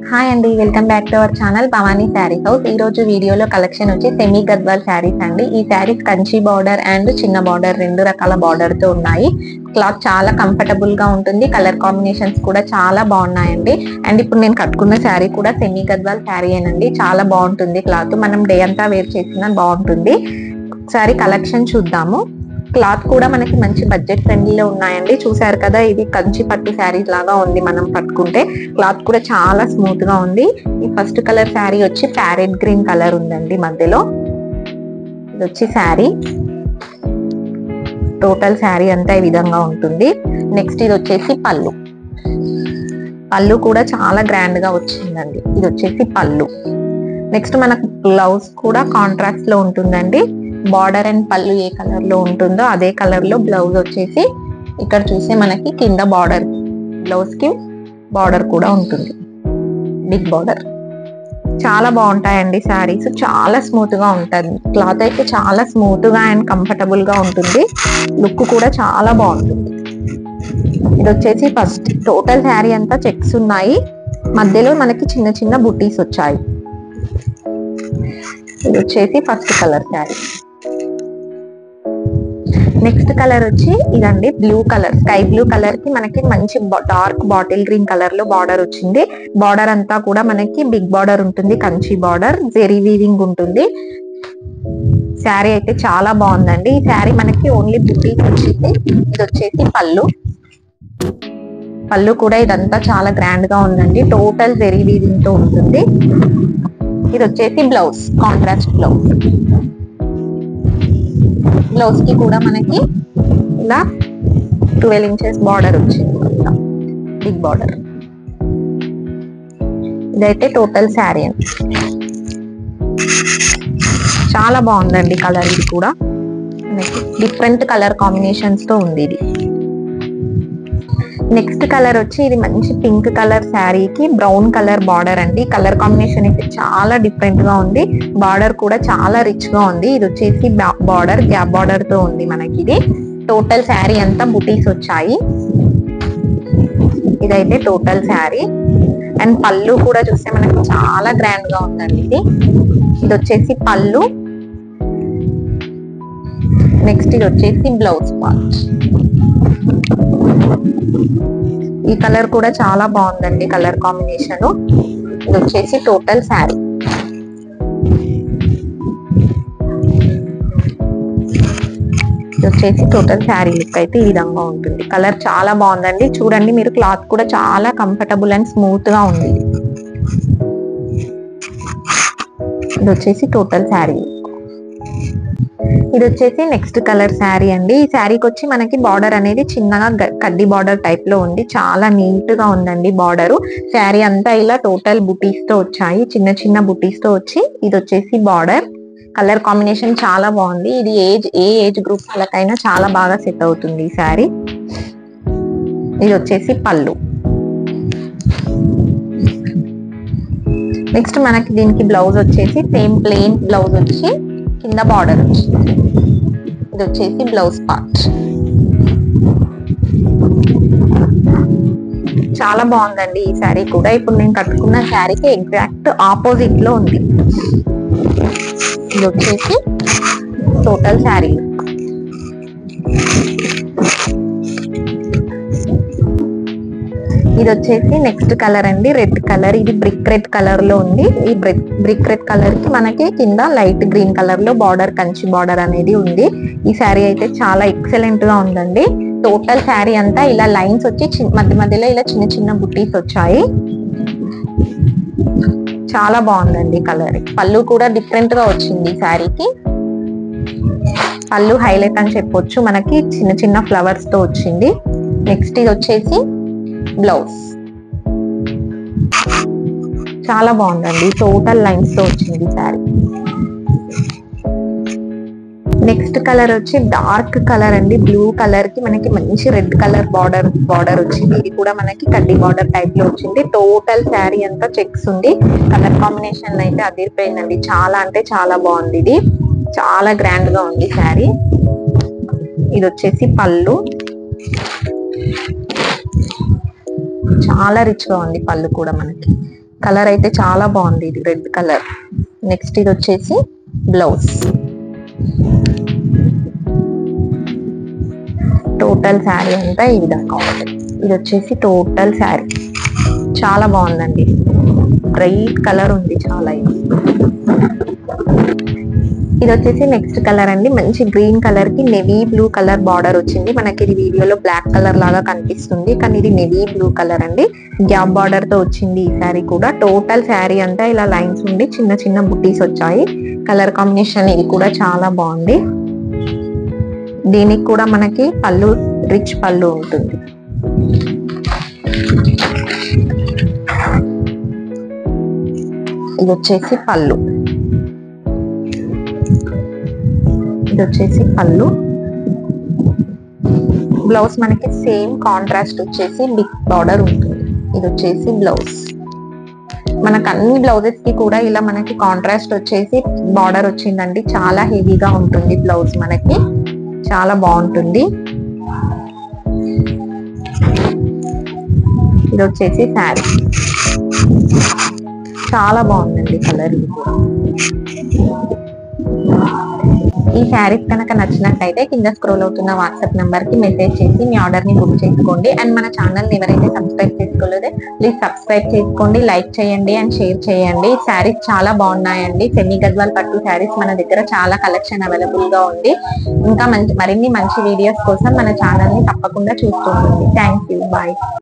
hi అండి welcome back to our channel Bhavani sari house ఈ రోజు వీడియోలో కలెక్షన్ వచ్చి సెమీ గద్వాల్ శారీస్ అండి ఈ శారీస్ కంచి బార్డర్ అండ్ చిన్న బార్డర్ రెండు రకాల బార్డర్ తో ఉన్నాయి క్లాత్ చాలా కంఫర్టబుల్ గా ఉంటుంది కలర్ కాంబినేషన్స్ కూడా చాలా బాగున్నాయండి అండ్ ఇప్పుడు నేను కట్టుకున్న శారీ కూడా సెమీ గద్వాల్ శారీ ఏనండి చాలా బాగుంటుంది క్లాత్ మనం డే అంతా వేర్ చేసినా బాగుంటుంది ఒకసారి కలెక్షన్ చూద్దాము క్లాత్ కూడా మనకి మంచి బడ్జెట్ ఫ్రెండ్లీలో ఉన్నాయండి చూసారు కదా ఇది కంచి పట్టు శారీస్ లాగా ఉంది మనం పట్టుకుంటే క్లాత్ కూడా చాలా స్మూత్ గా ఉంది ఈ ఫస్ట్ కలర్ శారీ వచ్చి ప్యారెట్ గ్రీన్ కలర్ ఉందండి మధ్యలో ఇది వచ్చి శారీ టోటల్ శారీ అంతా ఈ విధంగా ఉంటుంది నెక్స్ట్ ఇది వచ్చేసి పళ్ళు పళ్ళు కూడా చాలా గ్రాండ్ గా వచ్చిందండి ఇది వచ్చేసి పళ్ళు నెక్స్ట్ మనకు బ్లౌజ్ కూడా కాంట్రాక్ట్ లో ఉంటుందండి బార్డర్ అండ్ పళ్ళు ఏ కలర్ లో ఉంటుందో అదే కలర్ లో బ్లౌజ్ వచ్చేసి ఇక్కడ చూస్తే మనకి కింద బార్డర్ బ్లౌజ్ కి బార్డర్ కూడా ఉంటుంది బిగ్ బార్డర్ చాలా బాగుంటాయండి శారీస్ చాలా స్మూత్ గా ఉంటుంది క్లాత్ అయితే చాలా స్మూత్ గా అండ్ కంఫర్టబుల్ గా ఉంటుంది లుక్ కూడా చాలా బాగుంటుంది ఇది వచ్చేసి ఫస్ట్ టోటల్ శారీ అంతా చెక్స్ ఉన్నాయి మధ్యలో మనకి చిన్న చిన్న బుట్టీస్ వచ్చాయి ఇది వచ్చేసి first colour sari next colour వచ్చి ఇదండి blue colour sky blue colour కి మనకి మంచి డార్క్ బాటిల్ గ్రీన్ కలర్ లో బార్డర్ వచ్చింది బార్డర్ అంతా కూడా మనకి బిగ్ బార్డర్ ఉంటుంది కంచి బార్డర్ జెరీ వీవింగ్ ఉంటుంది శారీ అయితే చాలా బాగుందండి ఈ శారీ మనకి ఓన్లీ బుటీస్ వచ్చింది ఇది వచ్చేసి పళ్ళు పళ్ళు కూడా ఇదంతా చాలా గ్రాండ్ గా ఉందండి టోటల్ జెరీ వీవింగ్ తో ఉంటుంది ఇది వచ్చేసి బ్లౌజ్ కాంట్రాస్ట్ బ్లౌజ్ బ్లౌజ్ కి కూడా మనకి ఇలా ట్వెల్వ్ ఇంచెస్ బార్డర్ వచ్చింది బిగ్ బార్డర్ ఇదైతే టోటల్ శారీ అండి చాలా బాగుందండి కలర్ ఇది కూడా మనకి డిఫరెంట్ కలర్ కాంబినేషన్స్ తో ఉంది ఇది నెక్స్ట్ కలర్ వచ్చి ఇది మంచి పింక్ కలర్ శారీకి బ్రౌన్ కలర్ బార్డర్ అండి కలర్ కాంబినేషన్ అయితే చాలా డిఫరెంట్ గా ఉంది బార్డర్ కూడా చాలా రిచ్ గా ఉంది ఇది వచ్చేసి బార్డర్ గ్యాప్ బార్డర్ తో ఉంది మనకి ఇది టోటల్ శారీ అంతా బుటీస్ వచ్చాయి ఇదైతే టోటల్ శారీ అండ్ పళ్ళు కూడా చూస్తే మనకి చాలా గ్రాండ్ గా ఉందండి ఇది ఇది వచ్చేసి పళ్ళు నెక్స్ట్ ఇది వచ్చేసి బ్లౌజ్ పార్ట్ ఈ కలర్ కూడా చాలా బాగుందండి కలర్ కాంబినేషన్ ఇది వచ్చేసి టోటల్ శారీ ఇది వచ్చేసి టోటల్ శారీ లుక్ అయితే ఈ విధంగా ఉంటుంది కలర్ చాలా బాగుందండి చూడండి మీరు క్లాత్ కూడా చాలా కంఫర్టబుల్ అండ్ స్మూత్ గా ఉంది ఇది వచ్చేసి టోటల్ శారీ ఇది వచ్చేసి నెక్స్ట్ కలర్ శారీ అండి ఈ శారీకి వచ్చి మనకి బార్డర్ అనేది చిన్నగా గ- కడ్డీ బార్డర్ టైప్ లో ఉంది చాలా నీట్ గా ఉందండి బార్డర్ శారీ అంతా ఇలా టోటల్ బుటీస్ తో వచ్చాయి చిన్న చిన్న బుటీస్ తో వచ్చి ఇది వచ్చేసి బార్డర్ కలర్ కాంబినేషన్ చాలా బాగుంది ఇది ఏజ్ ఏ ఏజ్ గ్రూప్ వాళ్ళకైనా చాలా బాగా సెట్ అవుతుంది ఈ శారీ ఇది వచ్చేసి పళ్ళు నెక్స్ట్ మనకి దీనికి బ్లౌజ్ వచ్చేసి సేమ్ ప్లెయిన్ బ్లౌజ్ వచ్చి కింద బార్డర్ వచ్చింది ఇది వచ్చేసి బ్లౌజ్ పార్ట్ చాలా బాగుందండి ఈ శారీ కూడా ఇప్పుడు నేను కట్టుకున్న శారీకి ఎగ్జాక్ట్ ఆపోజిట్ లో ఉంది ఇది వచ్చేసి టోటల్ శారీ ఇది వచ్చేసి నెక్స్ట్ కలర్ అండి రెడ్ కలర్ ఇది బ్రిక్ రెడ్ కలర్ లో ఉంది ఈ బ్రిక్ బ్రిక్ రెడ్ కలర్ కి మనకి కింద లైట్ గ్రీన్ కలర్ లో బార్డర్ కంచి బార్డర్ అనేది ఉంది ఈ శారీ అయితే చాలా ఎక్సలెంట్ గా ఉందండి టోటల్ శారీ అంతా ఇలా లైన్స్ వచ్చి చిన్- మధ్య మధ్యలో ఇలా చిన్న చిన్న బుట్టీస్ వచ్చాయి చాలా బాగుందండి కలర్ పళ్ళు కూడా డిఫరెంట్ గా వచ్చింది ఈ శారీకి పళ్ళు హైలైట్ అని చెప్పొచ్చు మనకి చిన్న చిన్న ఫ్లవర్స్ తో వచ్చింది నెక్స్ట్ ఇది వచ్చేసి బ్లౌజ్ చాలా బాగుందండి టోటల్ లైన్స్ తో వచ్చింది శారీ నెక్స్ట్ కలర్ వచ్చి డార్క్ కలర్ అండి బ్లూ కలర్ కి మనకి మంచి రెడ్ కలర్ బార్డర్ బార్డర్ వచ్చింది ఇది కూడా మనకి కడ్డీ బార్డర్ టైప్ లో వచ్చింది టోటల్ శారీ అంతా చెక్స్ ఉంది కలర్ కాంబినేషన్ అయితే అదిరిపోయిందండి చాలా అంటే చాలా బాగుంది ఇది చాలా గ్రాండ్ గా ఉంది శారీ ఇది వచ్చేసి పళ్ళు చాలా రిచ్ గా ఉంది పళ్ళు కూడా మనకి కలర్ అయితే చాలా బాగుంది ఇది రెడ్ కలర్ నెక్స్ట్ ఇది వచ్చేసి బ్లౌజ్ టోటల్ శారీ అంతా ఈ విధంగా ఉంటుంది ఇది వచ్చేసి టోటల్ శారీ చాలా బాగుందండి బ్రైట్ కలర్ ఉంది చాలా ఇది ఇది వచ్చేసి నెక్స్ట్ కలర్ అండి మంచి గ్రీన్ కలర్ కి నెవీ బ్లూ కలర్ బార్డర్ వచ్చింది మనకి ఇది వీడియోలో బ్లాక్ కలర్ లాగా కనిపిస్తుంది కానీ ఇది నెవీ బ్లూ కలర్ అండి గ్యాప్ బార్డర్ తో వచ్చింది ఈ శారీ కూడా టోటల్ శారీ అంతా ఇలా లైన్స్ ఉండి చిన్న చిన్న బుట్టీస్ వచ్చాయి కలర్ కాంబినేషన్ ఇది కూడా చాలా బాగుంది దీనికి కూడా మనకి పళ్ళు రిచ్ పళ్ళు ఉంటుంది ఇది వచ్చేసి పళ్ళు ఇది వచ్చేసి పళ్ళు బ్లౌజ్ మనకి సేమ్ కాంట్రాస్ట్ వచ్చేసి బిగ్ బార్డర్ ఉంటుంది ఇది వచ్చేసి బ్లౌజ్ మనకు అన్ని బ్లౌజెస్ కి కూడా ఇలా మనకి కాంట్రాస్ట్ వచ్చేసి బార్డర్ వచ్చిందండి చాలా హెవీగా ఉంటుంది బ్లౌజ్ మనకి చాలా బాగుంటుంది ఇది వచ్చేసి శారీ చాలా బాగుందండి కలర్ ఇది కూడా ఈ శారీస్ కనుక నచ్చినట్టయితే కింద స్క్రోల్ అవుతున్న వాట్సాప్ నెంబర్ కి మెసేజ్ చేసి మీ ఆర్డర్ ని బుక్ చేసుకోండి అండ్ మన ఛానల్ ని ఎవరైతే సబ్స్క్రైబ్ చేసుకోలేదో ప్లీజ్ సబ్స్క్రైబ్ చేసుకోండి లైక్ చేయండి అండ్ షేర్ చేయండి శారీస్ చాలా బాగున్నాయండి సెమీ గద్వాల్ పట్టు శారీస్ మన దగ్గర చాలా కలెక్షన్ అవైలబుల్ గా ఉంది ఇంకా మంచి మరిన్ని మంచి వీడియోస్ కోసం మన ఛానల్ ని తప్పకుండా చూస్తుండండి థ్యాంక్ యూ బాయ్